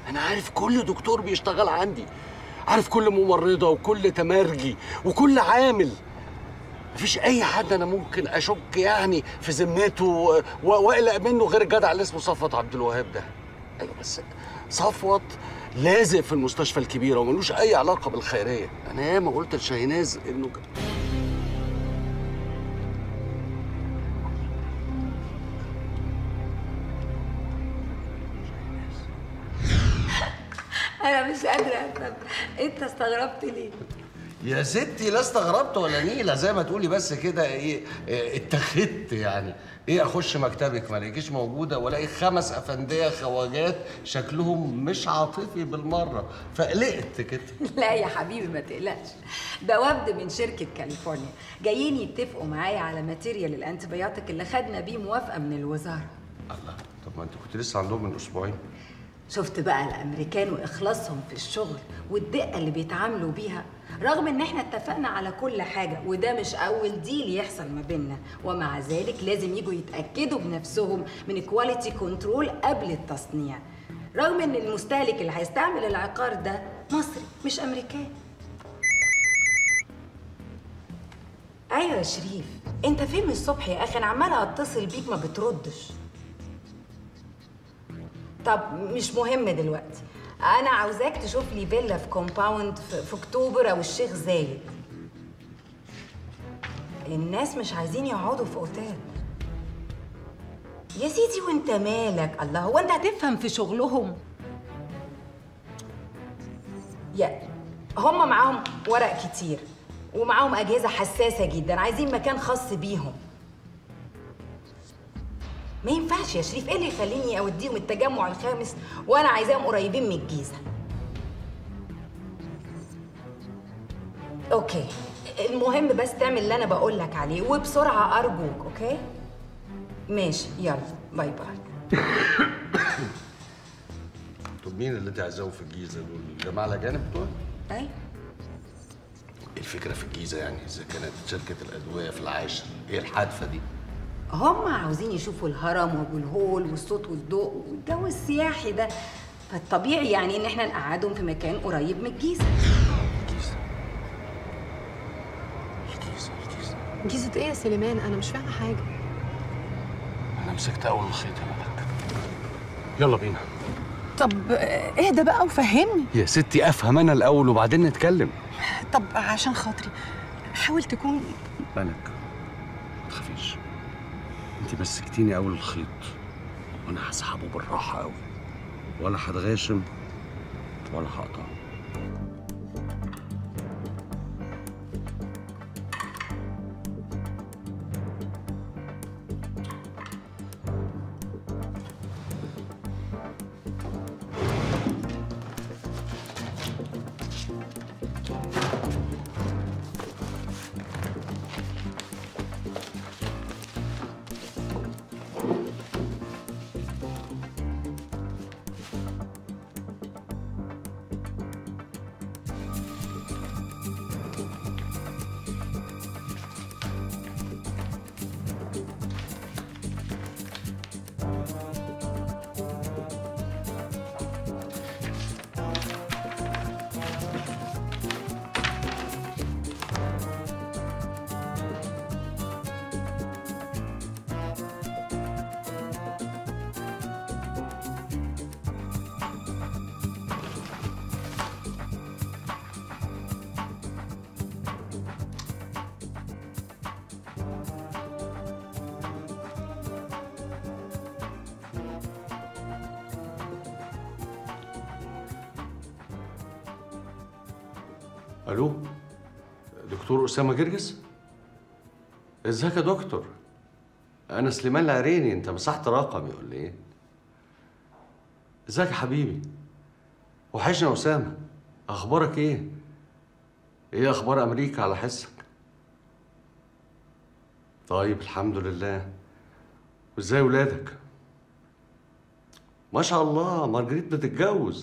انا عارف كل دكتور بيشتغل عندي عارف كل ممرضه وكل تمرجي وكل عامل مفيش اي حد انا ممكن اشك يعني في ذمته و- واقلق منه غير الجدع اللي اسمه صفوت عبد الوهاب ده ايوه بس صفوت لازق في المستشفى الكبيره وملوش اي علاقه بالخيريه انا ياما قلت لشاهيناز انه ك- انا مش قادره افهم انت استغربت ليه يا ستي لا استغربت ولا نيله زي ما تقولي بس كده ايه إيه، اتخذت يعني ايه اخش مكتبك ما الاقيكيش موجوده والاقي خمس افنديه خواجات شكلهم مش عاطفي بالمره فقلقت كده لا يا حبيبي ما تقلقش ده وفد من شركه كاليفورنيا جايين يتفقوا معايا على ماتيريال الانتبيوتيك اللي خدنا بيه موافقه من الوزاره الله طب ما انت كنت لسه عندهم من اسبوعين شفت بقى الامريكان واخلاصهم في الشغل والدقه اللي بيتعاملوا بيها رغم ان احنا اتفقنا على كل حاجه وده مش اول ديل يحصل ما بيننا ومع ذلك لازم يجوا يتاكدوا بنفسهم من كواليتي كنترول قبل التصنيع رغم ان المستهلك اللي هيستعمل العقار ده مصري مش امريكان ايوه يا شريف انت فين من الصبح يا اخي انا عماله اتصل بيك ما بتردش طب مش مهم دلوقتي انا عاوزاك تشوف لي فيلا في كومباوند في, في اكتوبر او الشيخ زايد الناس مش عايزين يقعدوا في اوتيل يا سيدي وانت مالك الله هو انت هتفهم في شغلهم يا هم معاهم ورق كتير ومعاهم اجهزه حساسه جدا عايزين مكان خاص بيهم ما ينفعش يا شريف ايه اللي يخليني اوديهم التجمع الخامس وانا عايزاهم قريبين من الجيزه اوكي المهم بس تعمل اللي انا بقول لك عليه وبسرعه ارجوك اوكي ماشي يلا باي باي طب مين اللي انت عايزاهم في الجيزه دول الجماعه الاجانب دول اي الفكره في الجيزه يعني اذا كانت شركه الادويه في العاشر ايه الحادثه دي هم عاوزين يشوفوا الهرم وابو الهول والصوت والضوء والجو السياحي ده فالطبيعي يعني ان احنا نقعدهم في مكان قريب من الجيزه الجيزه الجيزه الجيزه جيزة ايه يا سليمان انا مش فاهمه حاجه انا مسكت اول الخيط يا ملك يلا بينا طب آه، اهدى بقى وفهمني يا ستي افهم انا الاول وبعدين نتكلم طب عشان خاطري حاول تكون ملك ما تخافيش انت مسكتيني اول الخيط وانا هسحبه بالراحه قوي ولا هتغاشم ولا هقطع الو دكتور اسامه جرجس ازيك يا دكتور انا سليمان العريني انت مسحت رقمي ولا ايه ازيك يا حبيبي وحشنا يا اسامه اخبارك ايه ايه اخبار امريكا على حسك طيب الحمد لله وازاي ولادك ما شاء الله مارجريت بتتجوز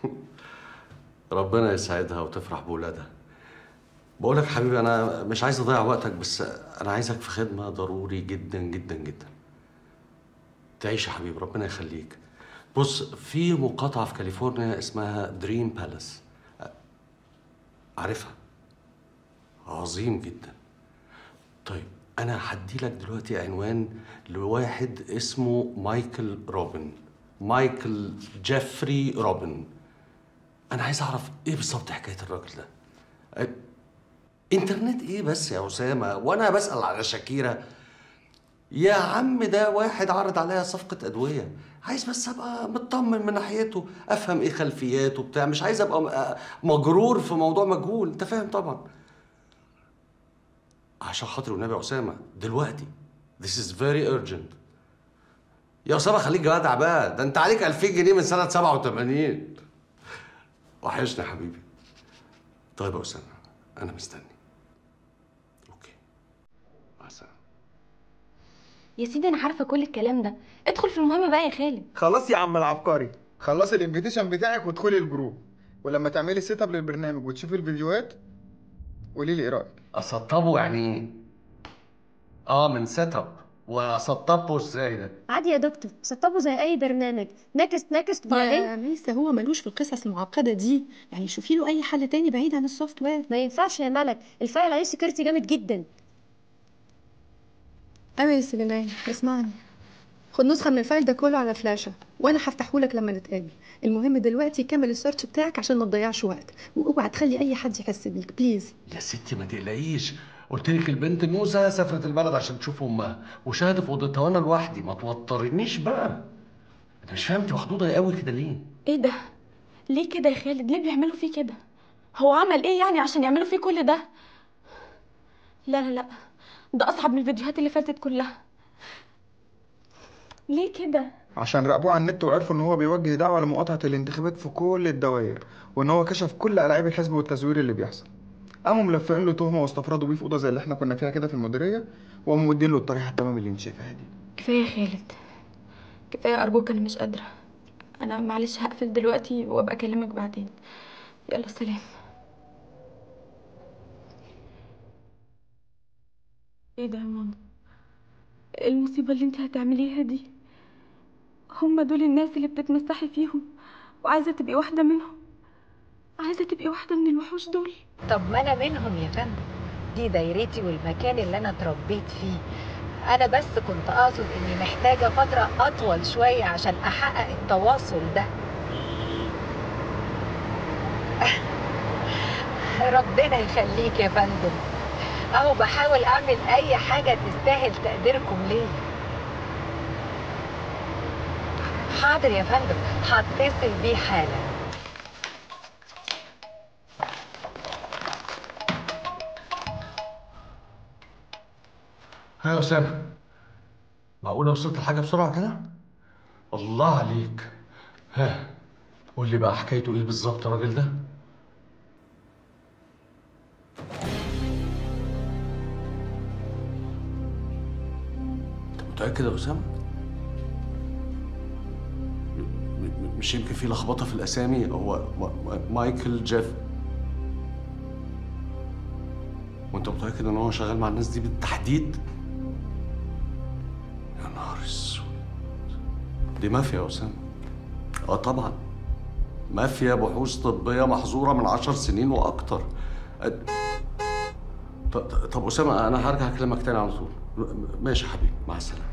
ربنا يسعدها وتفرح بولادها بقول لك حبيبي انا مش عايز اضيع وقتك بس انا عايزك في خدمه ضروري جدا جدا جدا تعيش يا حبيبي ربنا يخليك بص في مقاطعة في كاليفورنيا اسمها دريم بالاس عارفها عظيم جدا طيب انا هدي لك دلوقتي عنوان لواحد اسمه مايكل روبن مايكل جيفري روبن انا عايز اعرف ايه بالظبط حكايه الراجل ده أه، انترنت ايه بس يا اسامه وانا بسال على شاكيرا يا عم ده واحد عرض عليا صفقة أدوية عايز بس أبقى مطمن من ناحيته أفهم إيه خلفياته بتاع مش عايز أبقى م- آه مجرور في موضوع مجهول أنت فاهم طبعا عشان خاطر والنبي يا أسامة دلوقتي This is very urgent يا أسامة خليك جدع بقى ده أنت عليك 2000 جنيه من سنة 87 وحشني يا حبيبي طيب يا أسامة أنا مستني أوكي مع السلامة يا سيدي انا عارفه كل الكلام ده ادخل في المهم بقى يا خالد خلاص يا عم العبقري خلصي الانفيتيشن بتاعك وادخلي الجروب ولما تعملي سيت اب للبرنامج وتشوفي الفيديوهات قولي لي ايه رايك اسطبه يعني ايه؟ اه من سيت اب واسطبه ازاي ده؟ عادي يا دكتور سطبه زي اي برنامج نكست نكست يا بعدين ميسا هو ملوش في القصص المعقدة دي يعني شوفي له أي حل تاني بعيد عن السوفت وير ما ينفعش يا ملك الفايل عليه سكيورتي جامد جدا أيوة يا سليمان اسمعني خد نسخة من الفايل ده كله على فلاشة وأنا هفتحه لك لما نتقابل المهم دلوقتي كمل السيرش بتاعك عشان ما تضيعش وقت واوعى تخلي أي حد يحس بيك بليز يا ستي ما تقلقيش قلت لك البنت موسى سافرت البلد عشان تشوف امها وشاهدت في اوضتها وانا لوحدي ما توترنيش بقى انت مش فاهم انت مخضوضه قوي كده ليه؟ ايه ده ليه كده يا خالد ليه بيعملوا فيه كده هو عمل ايه يعني عشان يعملوا فيه كل ده لا لا لا ده اصعب من الفيديوهات اللي فاتت كلها ليه كده عشان راقبوه على النت وعرفوا ان هو بيوجه دعوه لمقاطعه الانتخابات في كل الدوائر وان هو كشف كل العاب الحزب والتزوير اللي بيحصل قاموا ملفقين له تهمه واستفردوا بيه في اوضه زي اللي احنا كنا فيها كده في المديريه وقاموا مدين له الطريقه التمام اللي انت شايفاها دي كفايه يا خالد كفايه ارجوك انا مش قادره انا معلش هقفل دلوقتي وابقى اكلمك بعدين يلا سلام ايه ده يا ماما إيه المصيبه اللي انت هتعمليها دي هما دول الناس اللي بتتمسحي فيهم وعايزه تبقي واحده منهم عايزه تبقي واحده من الوحوش دول طب ما انا منهم يا فندم دي دايرتي والمكان اللي انا اتربيت فيه انا بس كنت اقصد اني محتاجه فتره اطول شويه عشان احقق التواصل ده ربنا يخليك يا فندم اهو بحاول اعمل اي حاجه تستاهل تقديركم ليا حاضر يا فندم هتصل بيه حالا ها يا اسامه معقوله وصلت لحاجه بسرعه كده؟ الله عليك ها قول لي بقى حكايته ايه بالظبط الراجل ده؟ انت متاكد يا اسامه؟ م- م- مش يمكن في لخبطه في الاسامي هو ما- ما- مايكل جيف وانت متاكد ان هو شغال مع الناس دي بالتحديد يا نهار اسود دي مافيا يا اسامه اه طبعا مافيا بحوث طبيه محظوره من عشر سنين واكتر أد- ط- ط- طب اسامه انا هرجع اكلمك تاني على طول م- ماشي يا حبيبي مع السلامه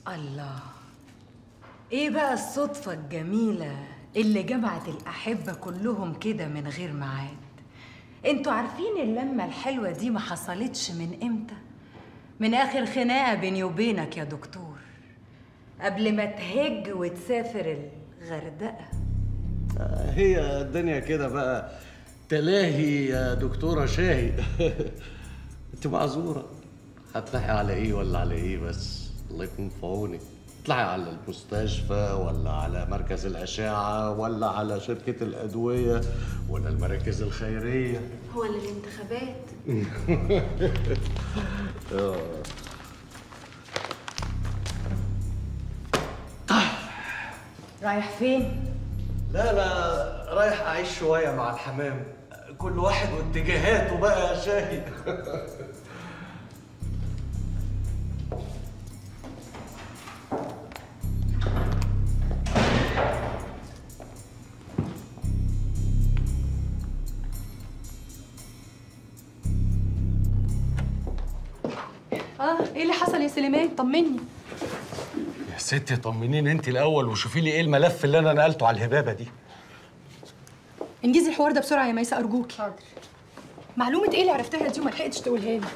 الله ايه بقى الصدفة الجميلة اللي جمعت الأحبة كلهم كده من غير ميعاد انتوا عارفين اللمة الحلوة دي ما حصلتش من امتى من آخر خناقة بيني وبينك يا دكتور قبل ما تهج وتسافر الغردقة هي الدنيا كده بقى تلاهي يا دكتورة شاهي انت معذورة هتلاحي على ايه ولا على ايه بس الله يكون في عونك تطلعي على المستشفى ولا على مركز الأشعة ولا على شركة الأدوية ولا المراكز الخيرية هو اللي الانتخابات رايح فين؟ لا لا رايح أعيش شوية مع الحمام كل واحد واتجاهاته بقى يا شاهي اه ايه اللي حصل يا سليمان طمني يا ستي طمنيني انت الأول وشوفي لي ايه الملف اللي أنا نقلته على الهبابة دي انجزي الحوار ده بسرعه يا ميسه ارجوكي حاضر معلومه ايه اللي عرفتها دي وما لحقتش تقولها لي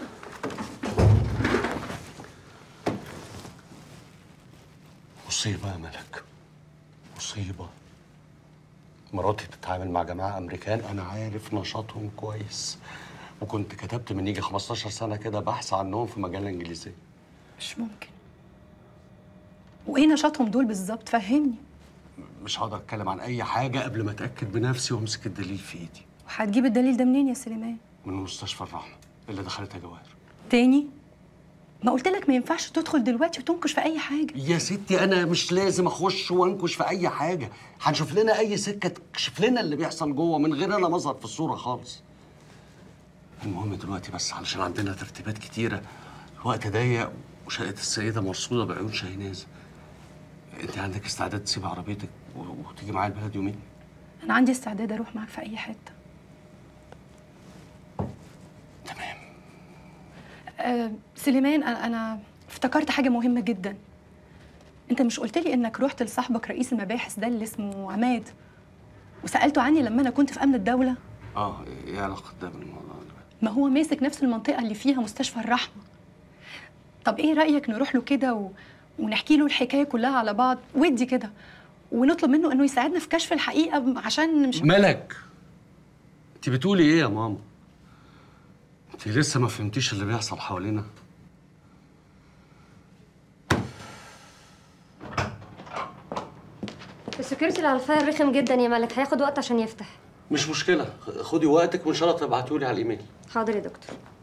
مصيبة يا ملك مصيبة مراتي بتتعامل مع جماعة أمريكان أنا عارف نشاطهم كويس وكنت كتبت من يجي 15 سنة كده بحث عنهم في مجلة إنجليزية مش ممكن وايه نشاطهم دول بالظبط فهمني مش هقدر أتكلم عن أي حاجة قبل ما أتأكد بنفسي وأمسك الدليل في إيدي وهتجيب الدليل ده منين يا سليمان من مستشفى الرحمة اللي دخلتها جواهر تاني ما قلت لك ما ينفعش تدخل دلوقتي وتنكش في اي حاجه يا ستي أنا مش لازم أخش وأنكش في أي حاجة هنشوف لنا أي سكة تكشف لنا اللي بيحصل جوه من غير أنا مظهر في الصورة خالص المهم دلوقتي بس علشان عندنا ترتيبات كتيرة الوقت ضيق وشقة السيدة مرصودة بعيون شاهيناز أنت عندك استعداد تسيب عربيتك و- وتيجي معايا البلد يومين؟ انا عندي استعداد اروح معاك في اي حته تمام آه سليمان انا انا افتكرت حاجه مهمه جدا انت مش قلت لي انك رحت لصاحبك رئيس المباحث ده اللي اسمه عماد وسالته عني لما انا كنت في امن الدوله اه ايه علاقة ده بالموضوع ده؟ ما هو ماسك نفس المنطقه اللي فيها مستشفى الرحمه طب ايه رايك نروح له كده و... ونحكي له الحكايه كلها على بعض ودي كده ونطلب منه انه يساعدنا في كشف الحقيقه عشان مش ملك انت بتقولي ايه يا ماما؟ انت لسه ما فهمتيش اللي بيحصل حوالينا؟ السكيورتي اللي على الفاير رخم جدا يا ملك هياخد وقت عشان يفتح مش مشكلة خدي وقتك وان شاء الله تبعتولي على الايميل حاضر يا دكتور